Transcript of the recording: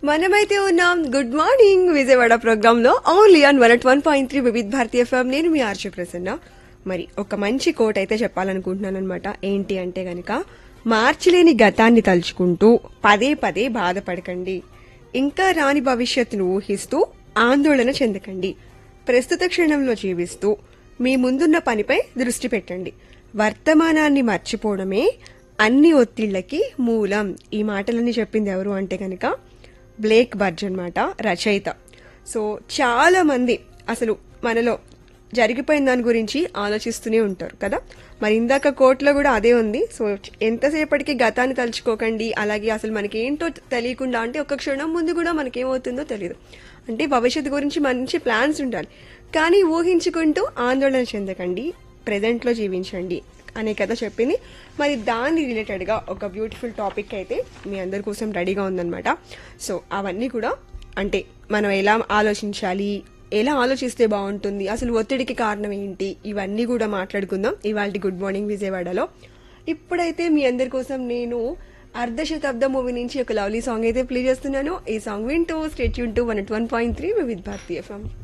మనమైతే ఉన్నాం good morning Vijayawada program లో only on one one point three Vividh Bharatiya FM నేను మీ ఆర్ష ప్రసన్న మరి ఒక మంచి కోట్ అయితే చెప్పాలనుకుంటున్నాను అనమాట ఏంటి అంటే గనక మార్చలేని గతాన్ని తలుచుకుంటూ పదే పదే బాధపడకండి ఇంకా రాని భవిష్యత్తును ఊహిస్తూ ఆందోళన చెందకండి ప్రస్తుత క్షణంలో జీవిస్తూ మీ ముందున్న పనిపై దృష్టి పెట్టండి వర్తమానాన్ని మర్చిపోవడమే అన్ని ఒత్తిళ్లకి మూలం ఈ మాటలన్నీ చెప్పింది ఎవరు అంటే కనుక బ్లేక్ బర్జ్ అనమాట రచయిత సో చాలా మంది అసలు మనలో జరిగిపోయిన దాని గురించి ఆలోచిస్తూనే ఉంటారు కదా మరి ఇందాక కోర్టులో కూడా అదే ఉంది సో ఎంతసేపటికి గతాన్ని తలుచుకోకండి అలాగే అసలు మనకి ఏంటో తెలియకుండా అంటే ఒక క్షణం ముందు కూడా మనకేమవుతుందో తెలియదు అంటే భవిష్యత్తు గురించి మంచి ప్లాన్స్ ఉండాలి కానీ ఊహించుకుంటూ ఆందోళన చెందకండి ప్రెజెంట్లో జీవించండి అనే కథ చెప్పింది మరి దాని రిలేటెడ్గా ఒక బ్యూటిఫుల్ టాపిక్ అయితే మీ అందరి కోసం రెడీగా ఉందన్నమాట సో అవన్నీ కూడా అంటే మనం ఎలా ఆలోచించాలి ఎలా ఆలోచిస్తే బాగుంటుంది అసలు ఒత్తిడికి కారణం ఏంటి ఇవన్నీ కూడా మాట్లాడుకుందాం ఇవాళ గుడ్ మార్నింగ్ విజయవాడలో ఇప్పుడైతే మీ అందరి కోసం నేను అర్ధ శతాబ్ద మూవీ నుంచి ఒక లవ్లీ సాంగ్ అయితే ప్లే చేస్తున్నాను ఈ సాంగ్ వింటూ స్టేట్ యూన్ to one one point three with Bharatiya FM